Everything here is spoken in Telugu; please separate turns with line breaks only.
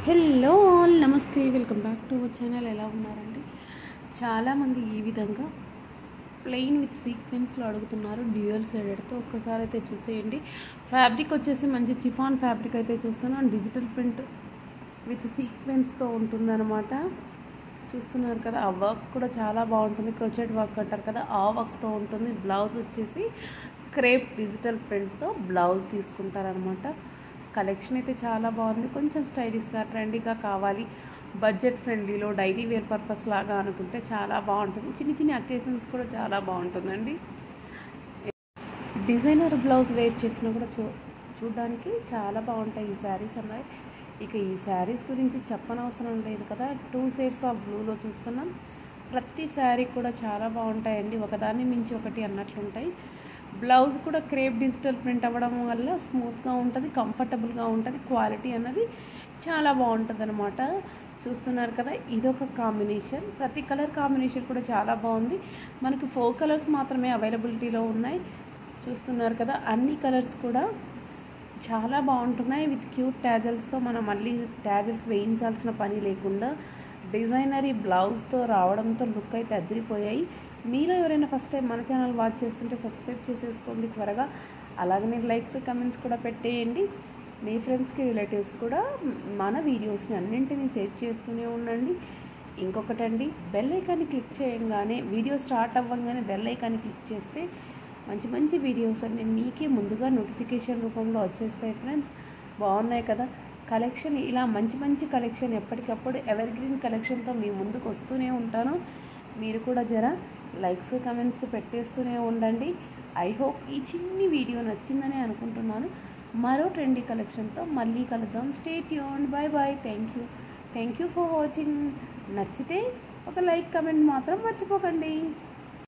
హలో ఆల్ నమస్తే welcome back to our channel ఎలా ఉన్నారండి చాలామంది ఈ విధంగా ప్లెయిన్ విత్ సీక్వెన్స్లో అడుగుతున్నారు డ్యూయల్ సైడెడ్తో ఒక్కసారి అయితే చూసేయండి ఫ్యాబ్రిక్ వచ్చేసి మంచి చిఫాన్ ఫ్యాబ్రిక్ అయితే చూస్తున్నాం డిజిటల్ ప్రింట్ విత్ సీక్వెన్స్తో ఉంటుందన్నమాట చూస్తున్నారు కదా ఆ వర్క్ కూడా చాలా బాగుంటుంది క్రోచెట్ వర్క్ అంటారు కదా ఆ వర్క్తో ఉంటుంది బ్లౌజ్ వచ్చేసి క్రేప్ డిజిటల్ ప్రింట్తో బ్లౌజ్ తీసుకుంటారనమాట కలెక్షన్ అయితే చాలా బాగుంది కొంచెం స్టైలిష్గా ట్రెండీగా కావాలి బడ్జెట్ ఫ్రెండ్లీలో డైలీ వేర్ పర్పస్ లాగా అనుకుంటే చాలా బాగుంటుంది చిన్న చిన్న అకేషన్స్ కూడా చాలా బాగుంటుందండి డిజైనర్ బ్లౌజ్ వేర్ చేసినా కూడా చూ చూడడానికి చాలా బాగుంటాయి ఈ శారీస్ అన్నాయి ఇక ఈ శారీస్ గురించి చెప్పనవసరం లేదు కదా టూ షేడ్స్ ఆఫ్ బ్లూలో చూస్తున్నాం ప్రతి శారీ కూడా చాలా బాగుంటాయండి ఒకదాన్ని మించి ఒకటి అన్నట్లుంటాయి బ్లౌజ్ కూడా క్రేప్ డిజిటల్ ప్రింట్ అవ్వడం వల్ల స్మూత్గా ఉంటుంది కంఫర్టబుల్గా ఉంటుంది క్వాలిటీ అన్నది చాలా బాగుంటుంది అనమాట చూస్తున్నారు కదా ఇదొక కాంబినేషన్ ప్రతి కలర్ కాంబినేషన్ కూడా చాలా బాగుంది మనకి ఫోర్ కలర్స్ మాత్రమే అవైలబిలిటీలో ఉన్నాయి చూస్తున్నారు కదా అన్ని కలర్స్ కూడా చాలా బాగుంటున్నాయి విత్ క్యూట్ ట్యాజల్స్తో మనం మళ్ళీ ట్యాజల్స్ వేయించాల్సిన పని లేకుండా డిజైనరీ బ్లౌజ్తో రావడంతో లుక్ అయితే అదిరిపోయాయి మీలో ఎవరైనా ఫస్ట్ టైం మన ఛానల్ వాచ్ చేస్తుంటే సబ్స్క్రైబ్ చేసేసుకోండి త్వరగా అలాగనే లైక్స్ కమెంట్స్ కూడా పెట్టేయండి మీ ఫ్రెండ్స్కి రిలేటివ్స్ కూడా మన వీడియోస్ని అన్నింటినీ సేవ్ చేస్తూనే ఉండండి ఇంకొకటండి బెల్ ఐకాన్ని క్లిక్ చేయగానే వీడియో స్టార్ట్ అవ్వగానే బెల్ ఐకాన్ని క్లిక్ చేస్తే మంచి మంచి వీడియోస్ అన్ని మీకే ముందుగా నోటిఫికేషన్ రూపంలో వచ్చేస్తాయి ఫ్రెండ్స్ బాగున్నాయి కదా కలెక్షన్ ఇలా మంచి మంచి కలెక్షన్ ఎప్పటికప్పుడు ఎవర్ గ్రీన్ కలెక్షన్తో మీ ముందుకు వస్తూనే ఉంటాను మీరు కూడా జర లైక్స్ కమెంట్స్ పెట్టేస్తూనే ఉండండి ఐ హోప్ ఈ చిన్ని వీడియో నచ్చిందని అనుకుంటున్నాను మరో ట్రెండీ కలెక్షన్తో మళ్ళీ కలుద్దాం స్టేట్ యూన్ bye bye thank you thank you for watching నచ్చితే ఒక లైక్ కమెంట్ మాత్రం మర్చిపోకండి